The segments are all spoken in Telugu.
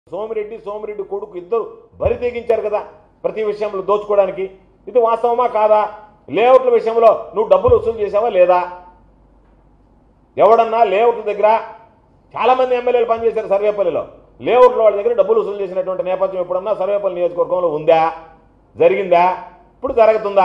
సోమిరెడ్డి సోమిరెడ్డి కొడుకు ఇద్దరు బరి తెగించారు కదా ప్రతి విషయంలో దోచుకోవడానికి ఇది వాస్తవమా కాదా లేఅవుట్ల విషయంలో నువ్వు డబ్బులు వసూలు చేసావా లేదా ఎవడన్నా లేఅవుట్ల దగ్గర చాలామంది ఎమ్మెల్యేలు పనిచేశారు సర్వేపల్లిలో లేఅవుట్ల వాళ్ళ దగ్గర డబ్బులు వసూలు చేసినటువంటి నేపథ్యం ఎప్పుడన్నా సర్వేపల్లి నియోజకవర్గంలో ఉందా జరిగిందా ఇప్పుడు జరుగుతుందా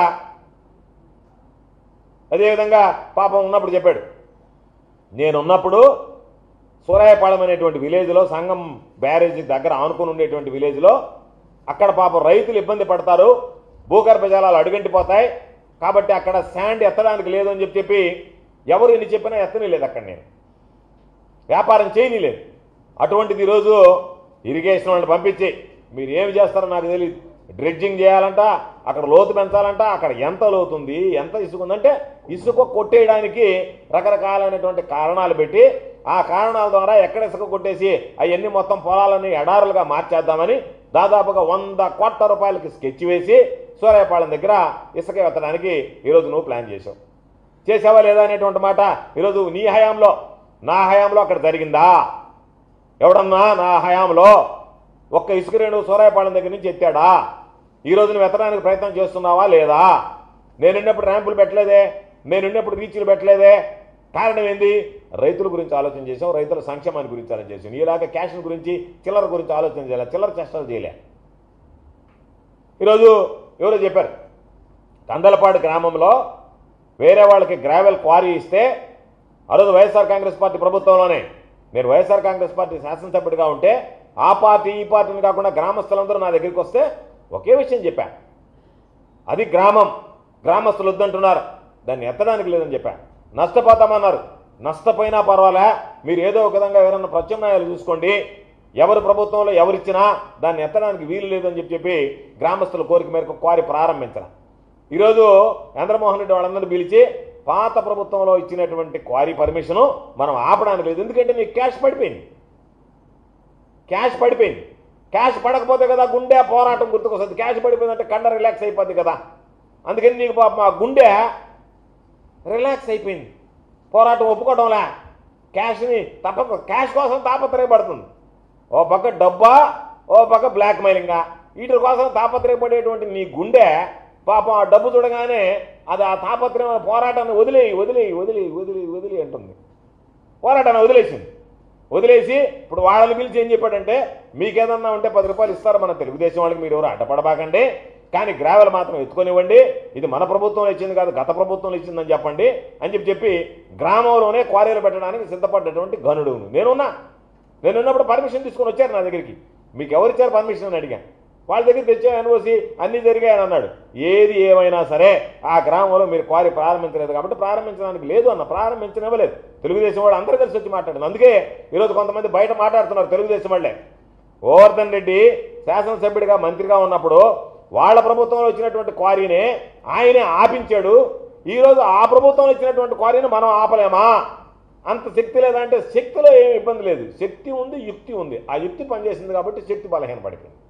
అదేవిధంగా పాపం ఉన్నప్పుడు చెప్పాడు నేనున్నప్పుడు సూరాయపాళెం అనేటువంటి విలేజ్లో సంగం బ్యారేజీ దగ్గర ఆనుకుని ఉండేటువంటి విలేజ్లో అక్కడ పాపం రైతులు ఇబ్బంది పడతారు భూగర్భ జలాలు అడుగంటిపోతాయి కాబట్టి అక్కడ శాండ్ ఎత్తడానికి లేదు అని చెప్పి చెప్పి ఎవరు ఎన్ని చెప్పినా ఎత్తని లేదు అక్కడ నేను వ్యాపారం చేయని లేదు అటువంటిది ఈరోజు ఇరిగేషన్ వాళ్ళని పంపించి మీరు ఏమి చేస్తారో నాకు తెలియదు డ్రెడ్జింగ్ చేయాలంట అక్కడ లోతు పెంచాలంట అక్కడ ఎంత లోతుంది ఎంత ఇసుక ఉందంటే ఇసుక కొట్టేయడానికి రకరకాలైనటువంటి కారణాలు పెట్టి ఆ కారణాల ద్వారా ఎక్కడ ఇసుక కొట్టేసి అవన్నీ మొత్తం పొలాలని ఎడారులుగా మార్చేద్దామని దాదాపుగా వంద కోట్ల రూపాయలకి స్కెచ్ వేసి సూర్యాపాలెం దగ్గర ఇసుక ఎత్తడానికి ఈరోజు నువ్వు ప్లాన్ చేసావు చేసావా లేదా అనేటువంటి మాట ఈరోజు నీ హయాంలో నా హయాంలో అక్కడ జరిగిందా ఎవడన్నా నా హయాంలో ఒక్క ఇసుక రేణు సూరాయపాలెం దగ్గర నుంచి ఎత్తాడా ఈ రోజు నువ్వు ఎత్తడానికి ప్రయత్నం చేస్తున్నావా లేదా నేనున్నప్పుడు ర్యాంపులు పెట్టలేదే నేనున్నప్పుడు రీచ్లు పెట్టలేదే కారణం ఏంది రైతుల గురించి ఆలోచన చేసాం రైతుల సంక్షేమాన్ని గురించి ఆలోచన చేసాం ఇలాగ క్యాష్ గురించి చిల్లర గురించి ఆలోచన చేయలే చిల్లర చేష్టలు చేయలే ఈరోజు ఎవరో చెప్పారు కందలపాడు గ్రామంలో వేరే వాళ్ళకి గ్రావెల్ క్వారీ ఇస్తే ఆ రోజు వైఎస్ఆర్ కాంగ్రెస్ పార్టీ ప్రభుత్వంలోనే నేను వైఎస్ఆర్ కాంగ్రెస్ పార్టీ శాసనసభ్యుడిగా ఉంటే ఆ పార్టీ ఈ పార్టీని కాకుండా గ్రామస్తులందరూ నా దగ్గరికి వస్తే ఒకే విషయం చెప్పా అది గ్రామం గ్రామస్తులు వద్దంటున్నారు దాన్ని ఎత్తడానికి లేదని చెప్పా నష్టపోతామన్నారు నష్టపోయినా పర్వాలే మీరు ఏదో ఒక విధంగా ఎవరన్నా ప్రత్యామ్నాయాలు చూసుకోండి ఎవరు ప్రభుత్వంలో ఎవరిచ్చినా దాన్ని ఎత్తడానికి వీలు లేదని చెప్పి చెప్పి గ్రామస్తుల కోరిక మేరకు క్వారీ ప్రారంభించడం ఈరోజు చంద్రమోహన్ రెడ్డి వాళ్ళందరినీ పిలిచి పాత ప్రభుత్వంలో ఇచ్చినటువంటి క్వారీ పర్మిషను మనం ఆపడానికి లేదు ఎందుకంటే నీకు క్యాష్ పడిపోయింది క్యాష్ పడిపోయింది క్యాష్ పడకపోతే కదా గుండె పోరాటం గుర్తుకొస్తుంది క్యాష్ పడిపోయిందంటే కండ రిలాక్స్ అయిపోద్ది కదా అందుకని నీకు పాపం ఆ గుండె రిలాక్స్ అయిపోయింది పోరాటం ఒప్పుకోవడంలే క్యాష్ని తప్పక క్యాష్ కోసం తాపత్రయపడుతుంది ఓ పక్క డబ్బా ఓ పక్క బ్లాక్ మెయిలింగా వీటి కోసం తాపత్రయపడేటువంటి నీ గుండె పాపం ఆ డబ్బు చూడగానే అది ఆ తాపత్రయం పోరాటాన్ని వదిలేయి వదిలేయి వదిలేయి వదిలేయి వదిలి అంటుంది పోరాటాన్ని వదిలేసింది వదిలేసి ఇప్పుడు వాళ్ళని పిలిచి ఏం చెప్పాడంటే మీకేదన్నా ఉంటే పది రూపాయలు ఇస్తారు మన తెలుగుదేశం వాళ్ళకి మీరు ఎవరు అడ్డపడబాకండి కానీ గ్రావెల్ మాత్రం ఎత్తుకొనివ్వండి ఇది మన ప్రభుత్వంలో ఇచ్చింది కాదు గత ప్రభుత్వంలో ఇచ్చిందని చెప్పండి అని చెప్పి చెప్పి గ్రామంలోనే క్వారీలు పెట్టడానికి సిద్ధపడ్డటువంటి గనుడు నేనున్నా నేను ఉన్నప్పుడు పర్మిషన్ తీసుకొని వచ్చారు నా దగ్గరికి మీకు ఎవరిచ్చారు పర్మిషన్ అని అడిగాను వాళ్ళ దగ్గరికి తెచ్చా ఎన్ఓసి అన్నీ జరిగాయని అన్నాడు ఏది ఏమైనా సరే ఆ గ్రామంలో మీరు క్వారీ ప్రారంభించలేదు కాబట్టి ప్రారంభించడానికి లేదు అన్న ప్రారంభించనివ్వలేదు తెలుగుదేశం వాళ్ళు అందరూ కలిసి వచ్చి మాట్లాడింది అందుకే ఈరోజు కొంతమంది బయట మాట్లాడుతున్నారు తెలుగుదేశం వాళ్ళే గోవర్ధన్ రెడ్డి శాసనసభ్యుడిగా మంత్రిగా ఉన్నప్పుడు వాళ్ళ ప్రభుత్వంలో వచ్చినటువంటి క్వారీనే ఆయనే ఆపించాడు ఈరోజు ఆ ప్రభుత్వంలో ఇచ్చినటువంటి క్వారీని మనం ఆపలేమా అంత శక్తి లేదంటే శక్తిలో ఏమి ఇబ్బంది లేదు శక్తి ఉంది యుక్తి ఉంది ఆ యుక్తి పనిచేసింది కాబట్టి శక్తి బలహీనపడిపోయింది